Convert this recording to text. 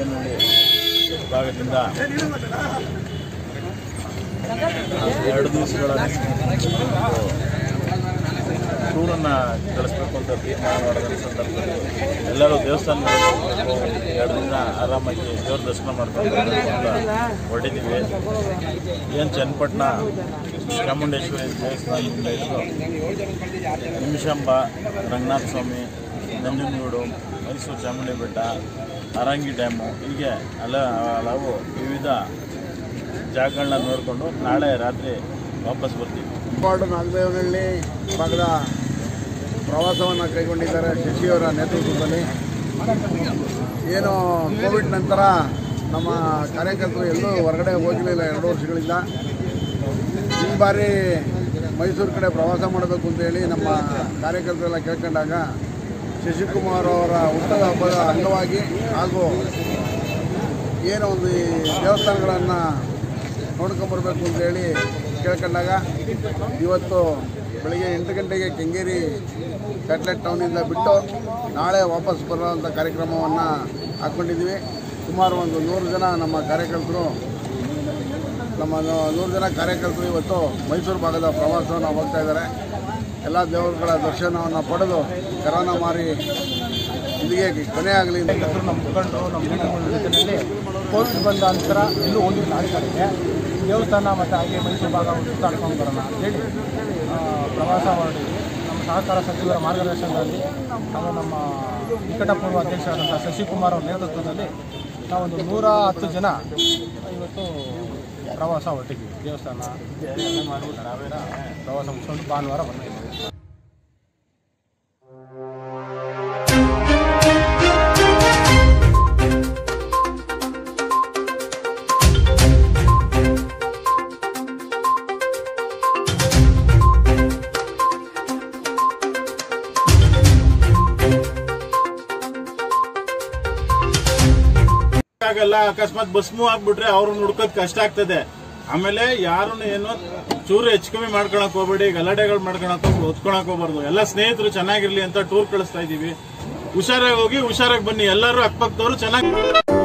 ನಾಗದೇವನಹಳ್ಳಿ ಭಾಗದಿಂದ ಎರಡು ದಿವಸಗಳ ಟೂರನ್ನು ಕಳಿಸ್ಬೇಕು ಅಂತ ತೀರ್ಮಾನ ಮಾಡಿದ ಸಂದರ್ಭದಲ್ಲಿ ಎಲ್ಲರೂ ದೇವಸ್ಥಾನಗಳಿಗೆ ಹೋಗ್ಬೇಕು ಎರಡು ದಿನ ಆರಾಮಾಗಿ ದೇವ್ರ ದರ್ಶನ ಮಾಡ್ಕೊಂಡು ಬರ್ಬೇಕು ಅಂತ ಹೊರಟಿದ್ದೀವಿ ಏನು ಚನ್ನಪಟ್ಟಣ ಚಾಮುಂಡೇಶ್ವರಿ ದೇವಸ್ಥಾನದಿಂದ ಹಿಡಿದು ನಿಮಿಷಾಂಬ ರಂಗನಾಥ ಸ್ವಾಮಿ ನಂಜನಗೂಡು ಮೈಸೂರು ಚಾಮುಂಡಿ ಬೆಟ್ಟ ಅರಂಗಿ ಡ್ಯಾಮು ಹೀಗೆ ಹಲ ಹಲವು ವಿವಿಧ ಜಾಗಗಳನ್ನ ನೋಡಿಕೊಂಡು ನಾಳೆ ರಾತ್ರಿ ವಾಪಸ್ ಬರ್ತೀವಿ ಪಾಡು ನಾಗದೇವನಹಳ್ಳಿ ಭಾಗದ ಪ್ರವಾಸವನ್ನು ಕೈಗೊಂಡಿದ್ದಾರೆ ಶಶಿಯವರ ನೇತೃತ್ವದಲ್ಲಿ ಏನು ಕೋವಿಡ್ ನಂತರ ನಮ್ಮ ಕಾರ್ಯಕರ್ತರು ಎಲ್ಲೂ ಹೊರಗಡೆ ಹೋಗಲಿಲ್ಲ ಎರಡು ವರ್ಷಗಳಿಂದ ಈ ಬಾರಿ ಮೈಸೂರು ಕಡೆ ಪ್ರವಾಸ ಮಾಡಬೇಕು ಅಂತೇಳಿ ನಮ್ಮ ಕಾರ್ಯಕರ್ತರೆಲ್ಲ ಕೇಳ್ಕೊಂಡಾಗ ಶಶಿಕುಮಾರ್ ಅವರ ಹುಟ್ಟದ ಹಬ್ಬದ ಅಂಗವಾಗಿ ಹಾಗೂ ಏನೋ ಒಂದು ಈ ದೇವಸ್ಥಾನಗಳನ್ನು ನೋಡ್ಕೊಂಬರ್ಬೇಕು ಅಂತೇಳಿ ಕೇಳ್ಕೊಂಡಾಗ ಇವತ್ತು ಬೆಳಿಗ್ಗೆ ಎಂಟು ಗಂಟೆಗೆ ಕೆಂಗೇರಿ ಸ್ಯಾಟ್ಲೈಟ್ ಟೌನಿಂದ ಬಿಟ್ಟು ನಾಳೆ ವಾಪಸ್ ಬರುವಂಥ ಕಾರ್ಯಕ್ರಮವನ್ನು ಹಾಕ್ಕೊಂಡಿದ್ದೀವಿ ಸುಮಾರು ಒಂದು ನೂರು ಜನ ನಮ್ಮ ಕಾರ್ಯಕರ್ತರು ನಮ್ಮ ನೂ- ನೂರು ಜನ ಕಾರ್ಯಕರ್ತರು ಇವತ್ತು ಮೈಸೂರು ಭಾಗದ ಪ್ರವಾಸವನ್ನು ಹೋಗ್ತಾ ಇದ್ದಾರೆ ಎಲ್ಲ ದೇವರುಗಳ ದರ್ಶನವನ್ನು ಪಡೆದು ಕರೋನಾ ಮಾರಿ ಇಲ್ಲಿಗೆ ಕೊನೆ ಆಗಲಿ ಅಂತ ನಮ್ಮ ಮುಖಂಡರು ನಮ್ಮ ಲೀಡರ್ಗಳ ಜೊತೆಯಲ್ಲಿ ಕೋವಿಡ್ ಬಂದ ನಂತರ ಎಲ್ಲೂ ಹೋಗಿಲ್ಲ ಆ ಕಡೆಗೆ ದೇವಸ್ಥಾನ ಮತ್ತು ಹಾಗೆ ಮೈಸೂರು ಭಾಗ ಸುತ್ತಾಡ್ಕೊಂಡು ಬರೋಣ ಅಂತೇಳಿ ಆ, ಪ್ರವಾಸ ಹೊರಟಿದ್ವಿ ನಮ್ಮ ಸಹಕಾರ ಸಚಿವರ ಮಾರ್ಗದರ್ಶನದಲ್ಲಿ ಹಾಗೂ ನಮ್ಮ ನಿಕಟಪೂರ್ವ ಅಧ್ಯಕ್ಷರಾದಂಥ ಶಶಿಕುಮಾರ್ ಅವರ ನೇತೃತ್ವದಲ್ಲಿ ನಾವೊಂದು ನೂರ ಹತ್ತು ಜನ ಇವತ್ತು ಪ್ರವಾಸ ಹೊರಟಿದ್ವಿ ದೇವಸ್ಥಾನ ಎಲ್ಲ ಮಾಡ್ಬಿಟ್ಟು ನಾವೇನ ಪ್ರವಾಸ ಮುಗಿಸ್ಕೊಂಡು ಭಾನುವಾರ ಬಂದಿದ್ದೀವಿ ಆಗಲ್ಲ ಅಕಸ್ಮಾತ್ ಬಸ್ ಮೂವ್ ಆಗ್ಬಿಟ್ರೆ ಅವ್ರನ್ನ ಹುಡ್ಕೋದ್ ಕಷ್ಟ ಆಗ್ತದೆ ಆಮೇಲೆ ಯಾರನ್ನು ಏನು ಚೂರು ಹೆಚ್ಚು ಕಮ್ಮಿ ಮಾಡ್ಕೊಳಕ್ ಹೋಗ್ಬೇಡಿ ಗಲಾಟೆಗಳು ಮಾಡ್ಕೊಳಕ್ ಹೋಗಿ ಹೊತ್ಕೊಳಕ್ ಹೋಗ್ಬಾರ್ದು ಎಲ್ಲ ಸ್ನೇಹಿತರು ಚೆನ್ನಾಗಿರ್ಲಿ ಅಂತ ಟೂರ್ ಕಳಿಸ್ತಾ ಇದೀವಿ ಹುಷಾರಾಗಿ ಹೋಗಿ ಹುಷಾರಾಗಿ ಬನ್ನಿ ಎಲ್ಲರೂ ಅಕ್ಕಪಕ್ಕದವರು ಚೆನ್ನಾಗಿ